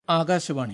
ആകാശവാണി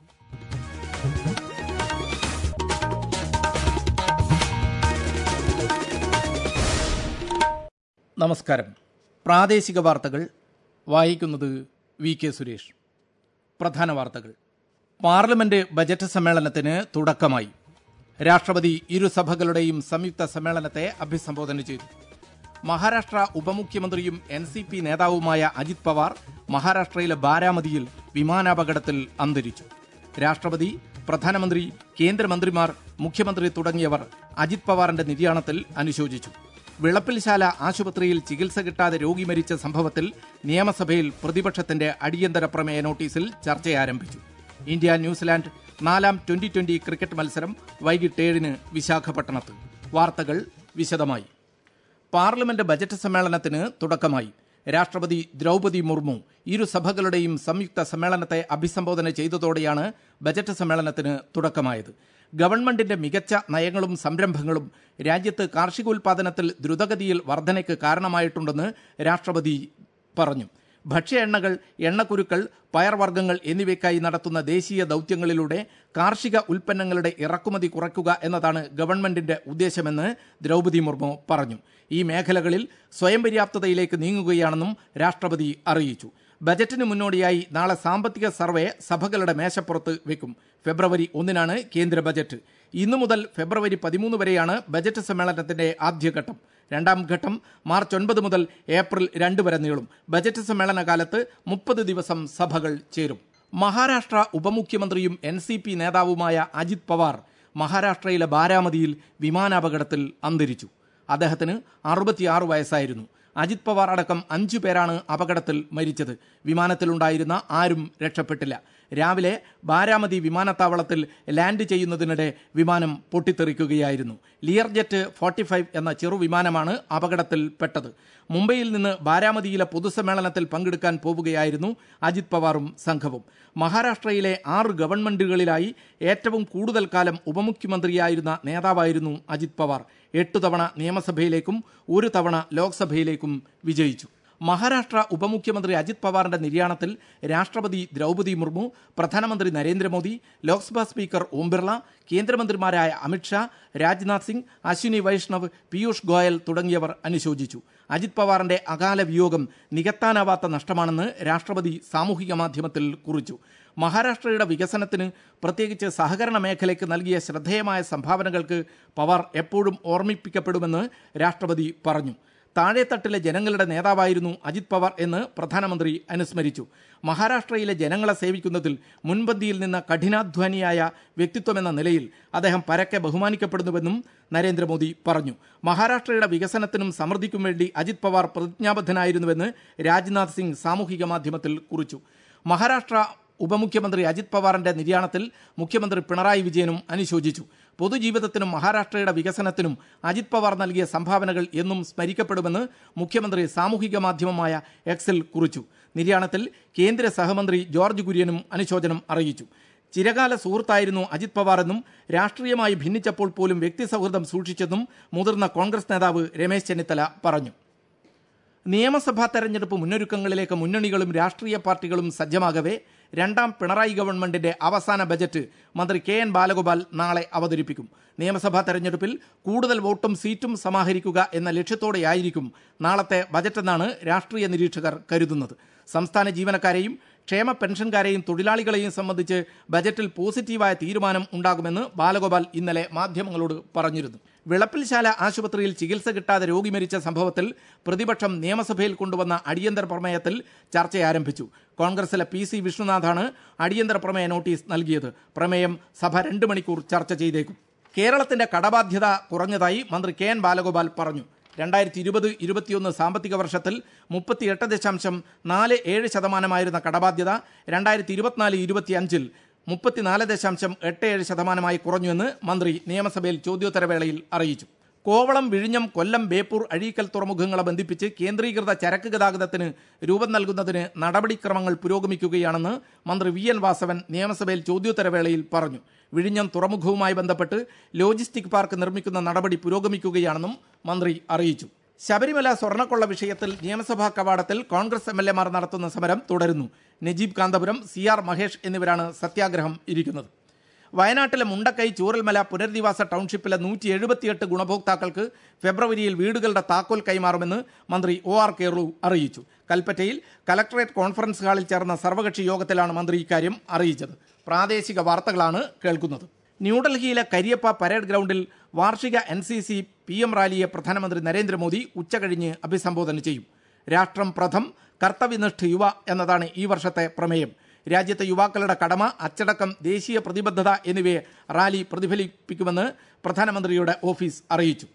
നമസ്കാരം പ്രാദേശിക വാർത്തകൾ വായിക്കുന്നത് വി കെ സുരേഷ് പ്രധാന വാർത്തകൾ പാർലമെന്റ് ബജറ്റ് സമ്മേളനത്തിന് തുടക്കമായി രാഷ്ട്രപതി ഇരുസഭകളുടെയും സംയുക്ത സമ്മേളനത്തെ അഭിസംബോധന ചെയ്തു മഹാരാഷ്ട്ര ഉപമുഖ്യമന്ത്രിയും എൻ സി പി നേതാവുമായ അജിത് പവാർ മഹാരാഷ്ട്രയിലെ ബാരാമതിയിൽ വിമാനാപകടത്തിൽ അന്തരിച്ചു രാഷ്ട്രപതി പ്രധാനമന്ത്രി കേന്ദ്രമന്ത്രിമാർ മുഖ്യമന്ത്രി തുടങ്ങിയവർ അജിത് പവാറിന്റെ നിര്യാണത്തിൽ അനുശോചിച്ചു വിളപ്പിൽശാല ആശുപത്രിയിൽ ചികിത്സ കിട്ടാതെ രോഗി മരിച്ച സംഭവത്തിൽ നിയമസഭയിൽ പ്രതിപക്ഷത്തിന്റെ അടിയന്തര പ്രമേയ നോട്ടീസിൽ ചർച്ച ആരംഭിച്ചു ഇന്ത്യ ന്യൂസിലാൻഡ് നാലാം ട്വന്റി ട്വന്റി ക്രിക്കറ്റ് മത്സരം വൈകിട്ട് ഏഴിന് വിശാഖപട്ടണത്ത് വാർത്തകൾ വിശദമായി പാർലമെന്റ് ബജറ്റ് സമ്മേളനത്തിന് തുടക്കമായി രാഷ്ട്രപതി ദ്രൗപതി മുർമു ഇരു സഭകളുടെയും സംയുക്ത സമ്മേളനത്തെ അഭിസംബോധന ചെയ്തതോടെയാണ് ബജറ്റ് സമ്മേളനത്തിന് തുടക്കമായത് ഗവൺമെന്റിന്റെ മികച്ച നയങ്ങളും സംരംഭങ്ങളും രാജ്യത്ത് കാർഷികോൽപാദനത്തിൽ ദ്രുതഗതിയിൽ വർധനയ്ക്ക് കാരണമായിട്ടുണ്ടെന്ന് രാഷ്ട്രപതി പറഞ്ഞു ഭക്ഷ്യ എണ്ണകൾ എണ്ണക്കുരുക്കൾ പയർവർഗ്ഗങ്ങൾ എന്നിവയ്ക്കായി നടത്തുന്ന ദേശീയ ദൌത്യങ്ങളിലൂടെ കാർഷിക ഉൽപ്പന്നങ്ങളുടെ ഇറക്കുമതി കുറയ്ക്കുക എന്നതാണ് ഗവൺമെന്റിന്റെ ഉദ്ദേശമെന്ന് ദ്രൗപതി മുർമു പറഞ്ഞു ഈ മേഖലകളിൽ സ്വയം പര്യാപ്തതയിലേക്ക് നീങ്ങുകയാണെന്നും രാഷ്ട്രപതി അറിയിച്ചു ബജറ്റിന് മുന്നോടിയായി നാളെ സാമ്പത്തിക സർവേ സഭകളുടെ മേശപ്പുറത്ത് വെക്കും ഫെബ്രുവരി ഒന്നിനാണ് കേന്ദ്ര ബജറ്റ് ഇന്നു മുതൽ ഫെബ്രുവരി പതിമൂന്ന് വരെയാണ് ബജറ്റ് സമ്മേളനത്തിന്റെ ആദ്യഘട്ടം രണ്ടാം ഘട്ടം മാർച്ച് ഒൻപത് മുതൽ ഏപ്രിൽ രണ്ട് വരെ നീളും ബജറ്റ് സമ്മേളന കാലത്ത് മുപ്പത് ദിവസം സഭകൾ ചേരും മഹാരാഷ്ട്ര ഉപമുഖ്യമന്ത്രിയും എൻ സി പി നേതാവുമായ അജിത് പവാർ മഹാരാഷ്ട്രയിലെ ബാരാമതിയിൽ വിമാനാപകടത്തിൽ അന്തരിച്ചു അദ്ദേഹത്തിന് അറുപത്തിയാറ് വയസ്സായിരുന്നു അജിത് പവാർ അടക്കം അഞ്ചു പേരാണ് അപകടത്തിൽ മരിച്ചത് വിമാനത്തിലുണ്ടായിരുന്ന ആരും രക്ഷപ്പെട്ടില്ല രാവിലെ ബാരാമതി വിമാനത്താവളത്തിൽ ലാൻഡ് ചെയ്യുന്നതിനിടെ വിമാനം പൊട്ടിത്തെറിക്കുകയായിരുന്നു ലിയർ ജെറ്റ് ഫോർട്ടി ഫൈവ് എന്ന ചെറുവിമാനമാണ് അപകടത്തിൽപ്പെട്ടത് മുംബൈയിൽ നിന്ന് ബാരാമതിയിലെ പൊതുസമ്മേളനത്തിൽ പങ്കെടുക്കാൻ പോവുകയായിരുന്നു അജിത് പവാറും സംഘവും മഹാരാഷ്ട്രയിലെ ആറ് ഗവൺമെന്റുകളിലായി ഏറ്റവും കൂടുതൽ കാലം ഉപമുഖ്യമന്ത്രിയായിരുന്ന നേതാവായിരുന്നു അജിത് പവാർ എട്ടു തവണ നിയമസഭയിലേക്കും ഒരു തവണ ലോക്സഭയിലേക്കും വിജയിച്ചു മഹാരാഷ്ട്ര ഉപമുഖ്യമന്ത്രി അജിത് പവാറിന്റെ നിര്യാണത്തിൽ രാഷ്ട്രപതി ദ്രൗപതി മുർമു പ്രധാനമന്ത്രി നരേന്ദ്രമോദി ലോക്സഭാ സ്പീക്കർ ഓം ബിർള കേന്ദ്രമന്ത്രിമാരായ അമിത്ഷാ രാജ്നാഥ് സിംഗ് അശ്വിനി വൈഷ്ണവ് പീയൂഷ് ഗോയൽ തുടങ്ങിയവർ അനുശോചിച്ചു അജിത് പവാറിന്റെ അകാല വിയോഗം നികത്താനാവാത്ത നഷ്ടമാണെന്ന് രാഷ്ട്രപതി സാമൂഹിക മാധ്യമത്തിൽ കുറിച്ചു മഹാരാഷ്ട്രയുടെ വികസനത്തിന് പ്രത്യേകിച്ച് സഹകരണ മേഖലയ്ക്ക് നൽകിയ ശ്രദ്ധേയമായ സംഭാവനകൾക്ക് പവാർ എപ്പോഴും ഓർമ്മിപ്പിക്കപ്പെടുമെന്ന് രാഷ്ട്രപതി പറഞ്ഞു താഴെത്തട്ടിലെ ജനങ്ങളുടെ നേതാവായിരുന്നു അജിത് പവാർ എന്ന് പ്രധാനമന്ത്രി അനുസ്മരിച്ചു മഹാരാഷ്ട്രയിലെ ജനങ്ങളെ സേവിക്കുന്നതിൽ മുൻപന്തിയിൽ നിന്ന് കഠിനാധ്വാനിയായ വ്യക്തിത്വമെന്ന നിലയിൽ അദ്ദേഹം പരക്കെ ബഹുമാനിക്കപ്പെടുന്നുവെന്നും നരേന്ദ്രമോദി പറഞ്ഞു മഹാരാഷ്ട്രയുടെ വികസനത്തിനും സമൃദ്ധിക്കും വേണ്ടി അജിത് പവാർ പ്രതിജ്ഞാബദ്ധനായിരുന്നുവെന്ന് രാജ്നാഥ് സിംഗ് സാമൂഹിക മാധ്യമത്തിൽ കുറിച്ചു മഹാരാഷ്ട്ര ഉപമുഖ്യമന്ത്രി അജിത് പവാറിന്റെ നിര്യാണത്തിൽ മുഖ്യമന്ത്രി പിണറായി വിജയനും അനുശോചിച്ചു പൊതുജീവിതത്തിനും മഹാരാഷ്ട്രയുടെ വികസനത്തിനും അജിത് പവാർ നൽകിയ സംഭാവനകൾ എന്നും സ്മരിക്കപ്പെടുമെന്ന് മുഖ്യമന്ത്രി സാമൂഹിക മാധ്യമമായ എക്സിൽ കുറിച്ചു നിര്യാണത്തിൽ കേന്ദ്ര സഹമന്ത്രി ജോർജ് കുര്യനും അനുശോചനം അറിയിച്ചു ചിരകാല സുഹൃത്തായിരുന്നു അജിത് പവാർ എന്നും രാഷ്ട്രീയമായി ഭിന്നിച്ചപ്പോൾ പോലും വ്യക്തി സൗഹൃദം സൂക്ഷിച്ചെന്നും മുതിർന്ന കോൺഗ്രസ് നേതാവ് രമേശ് ചെന്നിത്തല പറഞ്ഞു നിയമസഭാ തെരഞ്ഞെടുപ്പ് മുന്നൊരുക്കങ്ങളിലേക്ക് മുന്നണികളും രാഷ്ട്രീയ പാർട്ടികളും സജ്ജമാകവേ രണ്ടാം പിണറായി ഗവൺമെന്റിന്റെ അവസാന ബജറ്റ് മന്ത്രി കെ എൻ ബാലഗോപാൽ നാളെ അവതരിപ്പിക്കും നിയമസഭാ തെരഞ്ഞെടുപ്പിൽ കൂടുതൽ വോട്ടും സീറ്റും സമാഹരിക്കുക എന്ന ലക്ഷ്യത്തോടെയായിരിക്കും നാളത്തെ ബജറ്റെന്നാണ് രാഷ്ട്രീയ നിരീക്ഷകർ കരുതുന്നത് സംസ്ഥാന ജീവനക്കാരെയും ക്ഷേമ പെൻഷൻകാരെയും തൊഴിലാളികളെയും സംബന്ധിച്ച് ബജറ്റിൽ പോസിറ്റീവായ തീരുമാനം ഉണ്ടാകുമെന്ന് ബാലഗോപാൽ ഇന്നലെ മാധ്യമങ്ങളോട് പറഞ്ഞിരുന്നു വിളപ്പിൽശാല ആശുപത്രിയിൽ ചികിത്സ കിട്ടാതെ രോഗി മരിച്ച സംഭവത്തിൽ പ്രതിപക്ഷം നിയമസഭയിൽ കൊണ്ടുവന്ന അടിയന്തര പ്രമേയത്തിൽ ചർച്ച ആരംഭിച്ചു കോൺഗ്രസിലെ പി സി വിഷ്ണുനാഥാണ് അടിയന്തര പ്രമേയ നോട്ടീസ് നൽകിയത് പ്രമേയം സഭ രണ്ട് മണിക്കൂർ ചർച്ച ചെയ്തേക്കും കേരളത്തിന്റെ കടബാധ്യത കുറഞ്ഞതായി മന്ത്രി കെ എൻ ബാലഗോപാൽ പറഞ്ഞു രണ്ടായിരത്തി ഇരുപത് ഇരുപത്തിയൊന്ന് സാമ്പത്തിക വർഷത്തിൽ മുപ്പത്തിയെട്ട് ദശാംശം നാല് ഏഴ് ശതമാനമായിരുന്ന കടബാധ്യത രണ്ടായിരത്തി ഇരുപത്തിനാല് ഇരുപത്തിയഞ്ചിൽ മുപ്പത്തിനാല് ദശാംശം എട്ട് ഏഴ് ശതമാനമായി കുറഞ്ഞുവെന്ന് മന്ത്രി നിയമസഭയിൽ ചോദ്യോത്തരവേളയിൽ അറിയിച്ചു കോവളം വിഴിഞ്ഞം കൊല്ലം ബേപ്പൂർ അഴീക്കൽ തുറമുഖങ്ങളെ ബന്ധിപ്പിച്ച് കേന്ദ്രീകൃത ചരക്ക് ഗതാഗതത്തിന് രൂപം നൽകുന്നതിന് നടപടിക്രമങ്ങൾ പുരോഗമിക്കുകയാണെന്ന് മന്ത്രി വി എൻ വാസവൻ നിയമസഭയിൽ ചോദ്യോത്തരവേളയിൽ പറഞ്ഞു വിഴിഞ്ഞം തുറമുഖവുമായി ബന്ധപ്പെട്ട് ലോജിസ്റ്റിക് പാർക്ക് നിർമ്മിക്കുന്ന നടപടി പുരോഗമിക്കുകയാണെന്നും മന്ത്രി അറിയിച്ചു ശബരിമല സ്വർണ്ണക്കൊള്ള വിഷയത്തിൽ നിയമസഭാ കവാടത്തിൽ കോൺഗ്രസ് എം എൽ എമാർ നടത്തുന്ന സമരം തുടരുന്നു നജീബ് കാന്തപുരം സി ആർ മഹേഷ് എന്നിവരാണ് സത്യാഗ്രഹം ഇരിക്കുന്നത് വയനാട്ടിലെ മുണ്ടക്കൈ ചൂരൽമല പുനരധിവാസ ടൗൺഷിപ്പിലെ നൂറ്റി എഴുപത്തിയെട്ട് ഗുണഭോക്താക്കൾക്ക് ഫെബ്രുവരിയിൽ വീടുകളുടെ താക്കോൽ കൈമാറുമെന്ന് മന്ത്രി ഒ ആർ കേറു അറിയിച്ചു കൽപ്പറ്റയിൽ കലക്ടറേറ്റ് കോൺഫറൻസ് ഹാളിൽ ചേർന്ന സർവകക്ഷി യോഗത്തിലാണ് മന്ത്രി ഇക്കാര്യം അറിയിച്ചത് പ്രാദേശിക വാർത്തകളാണ് കേൾക്കുന്നത് ന്യൂഡൽഹിയിലെ കരിയപ്പ പരേഡ് ഗ്രൗണ്ടിൽ വാർഷിക N C C P M റാലിയെ പ്രധാനമന്ത്രി നരേന്ദ്രമോദി ഉച്ചകഴിഞ്ഞ് അഭിസംബോധന ചെയ്യും രാഷ്ട്രം പ്രഥം കർത്തവ്യനിഷ്ഠ യുവ എന്നതാണ് ഈ വർഷത്തെ പ്രമേയം രാജ്യത്തെ യുവാക്കളുടെ കടമ അച്ചടക്കം ദേശീയ പ്രതിബദ്ധത എന്നിവയെ റാലി പ്രതിഫലിപ്പിക്കുമെന്ന് പ്രധാനമന്ത്രിയുടെ ഓഫീസ് അറിയിച്ചു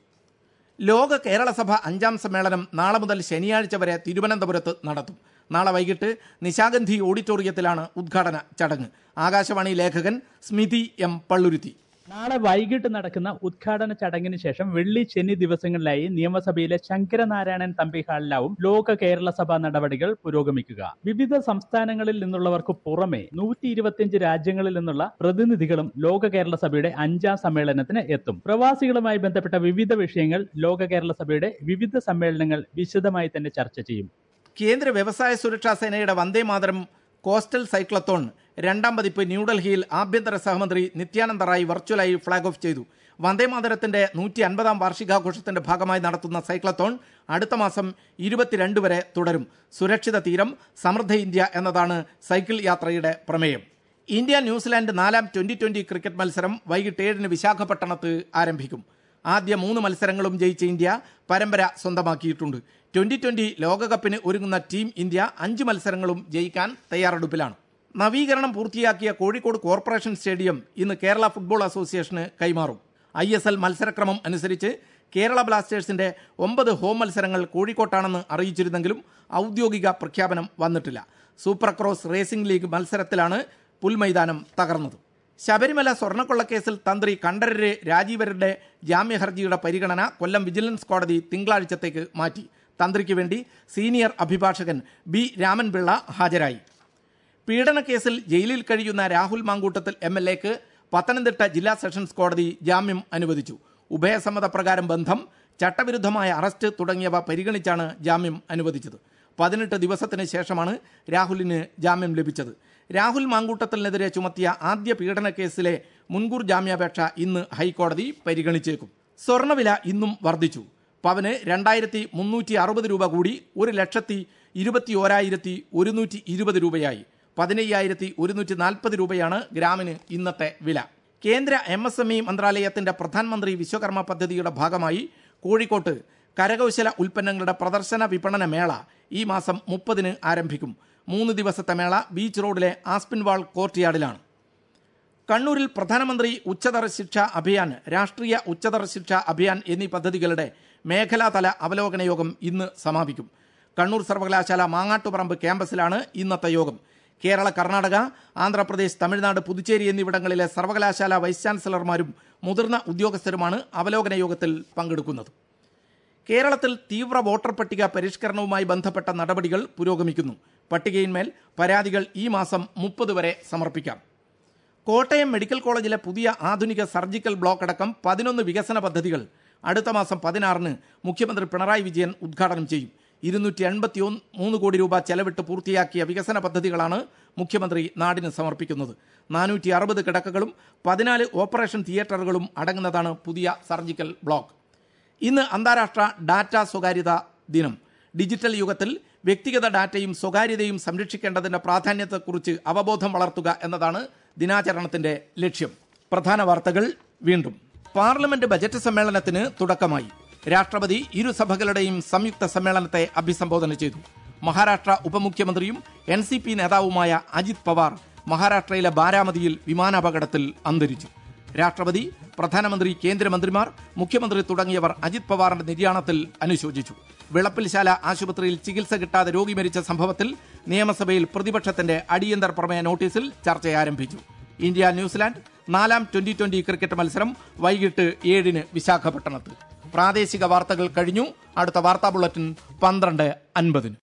ലോക കേരള സഭ അഞ്ചാം സമ്മേളനം നാളെ മുതൽ ശനിയാഴ്ച വരെ തിരുവനന്തപുരത്ത് നടത്തും നാളെ വൈകിട്ട് നിശാഗന്ധി ഓഡിറ്റോറിയത്തിലാണ് ഉദ്ഘാടന ചടങ്ങ് ആകാശവാണി ലേഖകൻ സ്മിതി എം പള്ളുരുത്തി നാളെ വൈകിട്ട് നടക്കുന്ന ഉദ്ഘാടന ചടങ്ങിന് ശേഷം വെള്ളി ശനി ദിവസങ്ങളിലായി നിയമസഭയിലെ ശങ്കരനാരായണൻ തമ്പി ഹാളിലാവും ലോക കേരള സഭ നടപടികൾ പുരോഗമിക്കുക വിവിധ സംസ്ഥാനങ്ങളിൽ നിന്നുള്ളവർക്ക് പുറമെ നൂറ്റി ഇരുപത്തിയഞ്ച് രാജ്യങ്ങളിൽ നിന്നുള്ള പ്രതിനിധികളും ലോക കേരള സഭയുടെ അഞ്ചാം സമ്മേളനത്തിന് എത്തും പ്രവാസികളുമായി ബന്ധപ്പെട്ട വിവിധ വിഷയങ്ങൾ ലോക കേരള സഭയുടെ വിവിധ സമ്മേളനങ്ങൾ വിശദമായി തന്നെ ചർച്ച ചെയ്യും കേന്ദ്ര വ്യവസായ സുരക്ഷാ സേനയുടെ വന്ദേ മാതരം കോസ്റ്റൽ സൈക്ലത്തോൺ രണ്ടാം പതിപ്പ് ന്യൂഡൽഹിയിൽ ആഭ്യന്തര സഹമന്ത്രി നിത്യാനന്ദ റായ് വെർച്വലായി ഫ്ളാഗ് ഓഫ് ചെയ്തു വന്ദേ മാതരത്തിന്റെ നൂറ്റി അൻപതാം വാർഷികാഘോഷത്തിന്റെ ഭാഗമായി നടത്തുന്ന സൈക്ലത്തോൺ അടുത്ത മാസം ഇരുപത്തിരണ്ട് വരെ തുടരും സുരക്ഷിത തീരം സമൃദ്ധ ഇന്ത്യ എന്നതാണ് സൈക്കിൾ യാത്രയുടെ പ്രമേയം ഇന്ത്യ ന്യൂസിലാൻഡ് നാലാം ട്വന്റി ട്വന്റി ക്രിക്കറ്റ് മത്സരം വൈകിട്ട് ഏഴിന് വിശാഖപട്ടണത്ത് ആരംഭിക്കും ആദ്യ മൂന്ന് മത്സരങ്ങളും ജയിച്ച ഇന്ത്യ പരമ്പര സ്വന്തമാക്കിയിട്ടുണ്ട് ട്വന്റി ട്വന്റി ലോകകപ്പിന് ഒരുങ്ങുന്ന ടീം ഇന്ത്യ അഞ്ച് മത്സരങ്ങളും ജയിക്കാൻ തയ്യാറെടുപ്പിലാണ് നവീകരണം പൂർത്തിയാക്കിയ കോഴിക്കോട് കോർപ്പറേഷൻ സ്റ്റേഡിയം ഇന്ന് കേരള ഫുട്ബോൾ അസോസിയേഷന് കൈമാറും ഐ എസ് എൽ മത്സരക്രമം അനുസരിച്ച് കേരള ബ്ലാസ്റ്റേഴ്സിന്റെ ഒമ്പത് ഹോം മത്സരങ്ങൾ കോഴിക്കോട്ടാണെന്ന് അറിയിച്ചിരുന്നെങ്കിലും ഔദ്യോഗിക പ്രഖ്യാപനം വന്നിട്ടില്ല സൂപ്പർ ക്രോസ് റേസിംഗ് ലീഗ് മത്സരത്തിലാണ് പുൽമൈതാനം തകർന്നത് ശബരിമല സ്വർണ്ണക്കൊള്ളക്കേസിൽ തന്ത്രി കണ്ഠരര് രാജീവരുടെ ജാമ്യഹർജിയുടെ പരിഗണന കൊല്ലം വിജിലൻസ് കോടതി തിങ്കളാഴ്ചത്തേക്ക് മാറ്റി തന്ത്രിക്ക് വേണ്ടി സീനിയർ അഭിഭാഷകൻ ബി രാമൻപിള്ള ഹാജരായി പീഡനക്കേസിൽ ജയിലിൽ കഴിയുന്ന രാഹുൽ മാങ്കൂട്ടത്തിൽ എം എൽ എക്ക് പത്തനംതിട്ട ജില്ലാ സെഷൻസ് കോടതി ജാമ്യം അനുവദിച്ചു ഉഭയസമ്മതപ്രകാരം ബന്ധം ചട്ടവിരുദ്ധമായ അറസ്റ്റ് തുടങ്ങിയവ പരിഗണിച്ചാണ് ജാമ്യം അനുവദിച്ചത് പതിനെട്ട് ദിവസത്തിന് ശേഷമാണ് രാഹുലിന് ജാമ്യം ലഭിച്ചത് രാഹുൽ മാങ്കൂട്ടത്തിനെതിരെ ചുമത്തിയ ആദ്യ പീഡനക്കേസിലെ മുൻകൂർ ജാമ്യാപേക്ഷ ഇന്ന് ഹൈക്കോടതി പരിഗണിച്ചേക്കും സ്വർണ്ണവില ഇന്നും വർദ്ധിച്ചു പവന് രണ്ടായിരത്തി മുന്നൂറ്റി അറുപത് രൂപ കൂടി ഒരു ലക്ഷത്തി ഇരുപത്തി ഓരായിരത്തി ഒരുന്നൂറ്റി ഇരുപത് രൂപയായി പതിനയ്യായിരത്തി ഒരുന്നൂറ്റി നാൽപ്പത് രൂപയാണ് ഗ്രാമിന് ഇന്നത്തെ വില കേന്ദ്ര എം എസ് എം ഇ മന്ത്രാലയത്തിന്റെ പ്രധാനമന്ത്രി വിശ്വകർമ്മ പദ്ധതിയുടെ ഭാഗമായി കോഴിക്കോട്ട് കരകൗശല ഉൽപ്പന്നങ്ങളുടെ പ്രദർശന വിപണന മേള ഈ മാസം മുപ്പതിന് ആരംഭിക്കും മൂന്ന് ദിവസത്തെ മേള ബീച്ച് റോഡിലെ ആസ്പിൻവാൾ കോർട്ട്യാർഡിലാണ് കണ്ണൂരിൽ പ്രധാനമന്ത്രി ഉച്ചതല ശിക്ഷ അഭിയാൻ രാഷ്ട്രീയ ഉച്ചതല ശിക്ഷ അഭിയാൻ എന്നീ പദ്ധതികളുടെ മേഖലാതല അവലോകന യോഗം ഇന്ന് സമാപിക്കും കണ്ണൂർ സർവകലാശാല മാങ്ങാട്ടുപറമ്പ് ക്യാമ്പസിലാണ് ഇന്നത്തെ യോഗം കേരള കർണാടക ആന്ധ്രാപ്രദേശ് തമിഴ്നാട് പുതുച്ചേരി എന്നിവിടങ്ങളിലെ സർവകലാശാല വൈസ് ചാൻസലർമാരും മുതിർന്ന ഉദ്യോഗസ്ഥരുമാണ് അവലോകന യോഗത്തിൽ പങ്കെടുക്കുന്നത് കേരളത്തിൽ തീവ്ര വോട്ടർ പട്ടിക പരിഷ്കരണവുമായി ബന്ധപ്പെട്ട നടപടികൾ പുരോഗമിക്കുന്നു പട്ടികയിന്മേൽ പരാതികൾ ഈ മാസം മുപ്പത് വരെ സമർപ്പിക്കാം കോട്ടയം മെഡിക്കൽ കോളേജിലെ പുതിയ ആധുനിക സർജിക്കൽ ബ്ലോക്ക് അടക്കം പതിനൊന്ന് വികസന പദ്ധതികൾ അടുത്ത മാസം പതിനാറിന് മുഖ്യമന്ത്രി പിണറായി വിജയൻ ഉദ്ഘാടനം ചെയ്യും ഇരുന്നൂറ്റി എൺപത്തി മൂന്ന് കോടി രൂപ ചെലവിട്ട് പൂർത്തിയാക്കിയ വികസന പദ്ധതികളാണ് മുഖ്യമന്ത്രി നാടിന് സമർപ്പിക്കുന്നത് നാനൂറ്റി അറുപത് കിടക്കകളും പതിനാല് ഓപ്പറേഷൻ തിയേറ്ററുകളും അടങ്ങുന്നതാണ് പുതിയ സർജിക്കൽ ബ്ലോക്ക് ഇന്ന് അന്താരാഷ്ട്ര ഡാറ്റ സ്വകാര്യത ദിനം ഡിജിറ്റൽ യുഗത്തിൽ വ്യക്തിഗത ഡാറ്റയും സ്വകാര്യതയും സംരക്ഷിക്കേണ്ടതിന്റെ പ്രാധാന്യത്തെക്കുറിച്ച് അവബോധം വളർത്തുക എന്നതാണ് ദിനാചരണത്തിന്റെ ലക്ഷ്യം പ്രധാന വാർത്തകൾ വീണ്ടും പാർലമെന്റ് ബജറ്റ് സമ്മേളനത്തിന് തുടക്കമായി രാഷ്ട്രപതി ഇരുസഭകളുടെയും സംയുക്ത സമ്മേളനത്തെ അഭിസംബോധന ചെയ്തു മഹാരാഷ്ട്ര ഉപമുഖ്യമന്ത്രിയും എൻ സി പി നേതാവുമായ അജിത് പവാർ മഹാരാഷ്ട്രയിലെ ബാരാമതിയിൽ വിമാനാപകടത്തിൽ അന്തരിച്ചു രാഷ്ട്രപതി പ്രധാനമന്ത്രി കേന്ദ്രമന്ത്രിമാർ മുഖ്യമന്ത്രി തുടങ്ങിയവർ അജിത് പവാറിന്റെ നിര്യാണത്തിൽ അനുശോചിച്ചു വിളപ്പിൽശാല ആശുപത്രിയിൽ ചികിത്സ കിട്ടാതെ രോഗി മരിച്ച സംഭവത്തിൽ നിയമസഭയിൽ പ്രതിപക്ഷത്തിന്റെ അടിയന്തര പ്രമേയ നോട്ടീസിൽ ചർച്ച ആരംഭിച്ചു ഇന്ത്യ ന്യൂസിലാൻഡ് നാലാം ട്വന്റി ട്വന്റി ക്രിക്കറ്റ് മത്സരം വൈകിട്ട് ഏഴിന് വിശാഖപട്ടണത്ത് പ്രാദേശിക വാർത്തകൾ കഴിഞ്ഞു അടുത്ത വാർത്താ ബുള്ളറ്റിൻ പന്ത്രണ്ട് അൻപതിന്